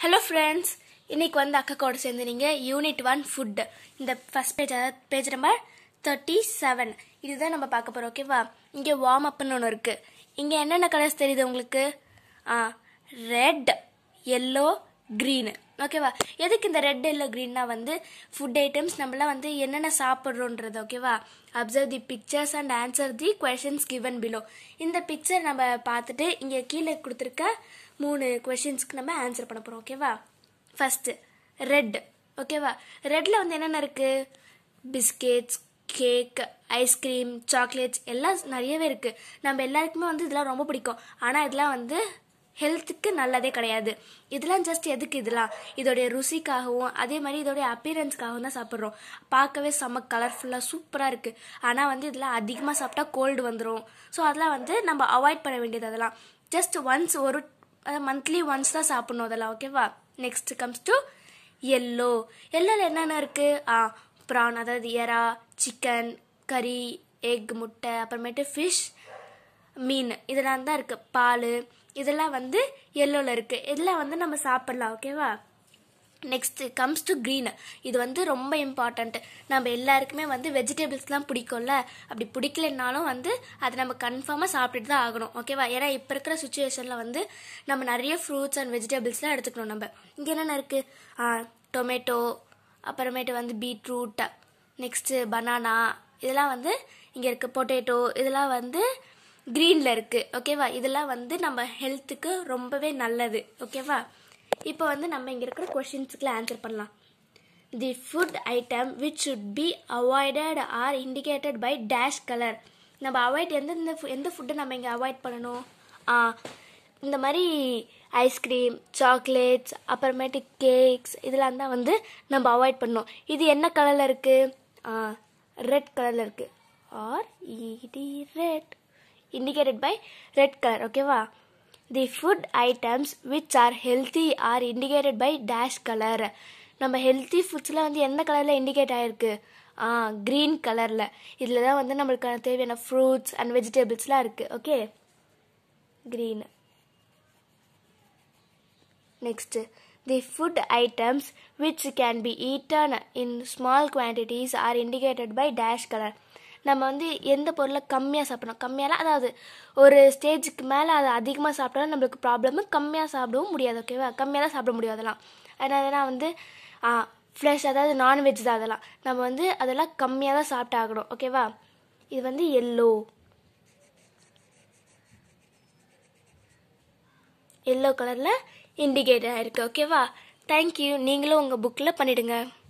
hello friends இன்னைக்கு வந்து அக்கா கூட சேர்ந்து நீங்கள் யூனிட் ஒன் ஃபுட் இந்த ஃபர்ஸ்ட் பேஜ் அதாவது பேஜ் நம்பர் தேர்ட்டி செவன் இதுதான் நம்ம பார்க்க போகிறோம் ஓகேவா இங்கே வார்ம் அப்னு ஒன்று இருக்குது இங்கே என்னென்ன கலர்ஸ் தெரியுது உங்களுக்கு ஆ ரெட் எல்லோ க்ரீனு ஓகேவா எதுக்கு இந்த ரெட் எல்லோ க்ரீன்னா வந்து ஃபுட் ஐட்டம்ஸ் நம்மளாம் வந்து என்னென்ன சாப்பிட்றோன்றது ஓகேவா observe the pictures and answer the questions given below இந்த பிக்சர் நம்ம பார்த்துட்டு இங்கே கீழே கொடுத்துருக்க மூணு கொஷின்ஸ்க்கு நம்ம ஆன்சர் பண்ண போகிறோம் ஓகேவா ஃபஸ்ட்டு ரெட் ஓகேவா ரெட்டில் வந்து என்னென்ன இருக்குது பிஸ்கெட்ஸ் கேக் ஐஸ்கிரீம் சாக்லேட்ஸ் எல்லாம் நிறையவே இருக்குது நம்ம எல்லாருக்குமே வந்து இதெல்லாம் ரொம்ப பிடிக்கும் ஆனால் இதெல்லாம் வந்து ஹெல்த்துக்கு நல்லதே கிடையாது இதெல்லாம் ஜஸ்ட் எதுக்கு இதெல்லாம் இதோடைய ருசிக்காகவும் அதே மாதிரி இதோடைய அப்பியரன்ஸ்க்காகவும் தான் சாப்பிட்றோம் பார்க்கவே செம்ம கலர்ஃபுல்லாக சூப்பராக இருக்குது ஆனால் வந்து இதெல்லாம் அதிகமாக சாப்பிட்டா கோல்டு வந்துடும் ஸோ அதெல்லாம் வந்து நம்ம அவாய்ட் பண்ண வேண்டியது அதெல்லாம் ஜஸ்ட் ஒன்ஸ் ஒரு மந்த்லி ஒன்ஸ் தான் சாப்பிடணும் அதெல்லாம் ஓகேவா நெக்ஸ்ட் கம்ஸ் டு எல்லோ எல்லோவில் என்னென்ன இருக்குது ஆ ப்ரான் அதாவது எறா சிக்கன் கறி எக் முட்டை அப்புறமேட்டு ஃபிஷ் மீன் இதெல்லாம் தான் இருக்குது பால் இதெல்லாம் வந்து எல்லோவில் இருக்குது இதெல்லாம் வந்து நம்ம சாப்பிட்லாம் ஓகேவா நெக்ஸ்ட் கம்ஸ் டு க்ரீன் இது வந்து ரொம்ப இம்பார்ட்டண்ட் நம்ம எல்லாருக்குமே வந்து வெஜிடபிள்ஸ்லாம் பிடிக்கும்ல அப்படி பிடிக்கலனாலும் வந்து அதை நம்ம கன்ஃபார்மாக சாப்பிட்டுட்டு தான் ஆகணும் ஓகேவா ஏன்னா இப்போ இருக்கிற சுச்சுவேஷனில் வந்து நம்ம நிறைய ஃப்ரூட்ஸ் அண்ட் வெஜிடபிள்ஸ்லாம் எடுத்துக்கணும் நம்ம இங்கே என்னென்ன இருக்குது டொமேட்டோ அப்புறமேட்டு வந்து பீட்ரூட் நெக்ஸ்ட்டு பனானா இதெல்லாம் வந்து இங்கே இருக்குது பொட்டேட்டோ இதெல்லாம் வந்து க்ரீனில் இருக்குது ஓகேவா இதெல்லாம் வந்து நம்ம ஹெல்த்துக்கு ரொம்பவே நல்லது ஓகேவா இப்போ வந்து நம்ம இங்கே இருக்கிற கொஷின்ஸுக்குலாம் ஆன்சர் பண்ணலாம் the food item which should be avoided are indicated by dash colour நம்ம அவாய்ட் எந்த எந்த ஃபுட்டை நம்ம இங்கே அவாய்ட் பண்ணணும் ஆ இந்த மாதிரி ஐஸ்கிரீம் சாக்லேட்ஸ் அப்புறமேட்டு கேக்ஸ் இதெல்லாம் தான் வந்து நம்ம அவாய்ட் பண்ணணும் இது என்ன கலரில் இருக்குது ரெட் கலரில் இருக்குது ஆர் இடி red indicated by red colour ஓகேவா the food items which are healthy are indicated by dash colour நம்ம ஹெல்த்தி ஃபுட்ஸ்லாம் வந்து எந்த கலரில் இண்டிகேட் ஆகிருக்கு ஆ க்ரீன் கலரில் இதில் தான் வந்து நம்மளுக்கான தேவையான ஃப்ரூட்ஸ் அண்ட் வெஜிடபிள்ஸ்லாம் இருக்குது okay green next the food items which can be eaten in small quantities are indicated by dash colour நம்ம வந்து எந்த பொருளை கம்மியாக சாப்பிடணும் கம்மியாலாம் அதாவது ஒரு ஸ்டேஜுக்கு மேலே அதை அதிகமாக சாப்பிட்டாலும் நம்மளுக்கு ப்ராப்ளமு கம்மியாக சாப்பிடவும் முடியாது ஓகேவா கம்மியாக தான் சாப்பிட முடியும் அதெல்லாம் அதனால வந்து ஃப்ளஷ் அதாவது நான்வெஜ் தான் அதெல்லாம் நம்ம வந்து அதெல்லாம் கம்மியாக தான் சாப்பிட்டு ஆகணும் ஓகேவா இது வந்து எல்லோ எல்லோ கலரில் இண்டிகேட் ஆகிருக்கு ஓகேவா தேங்க்யூ நீங்களும் உங்கள் புக்கில் பண்ணிவிடுங்க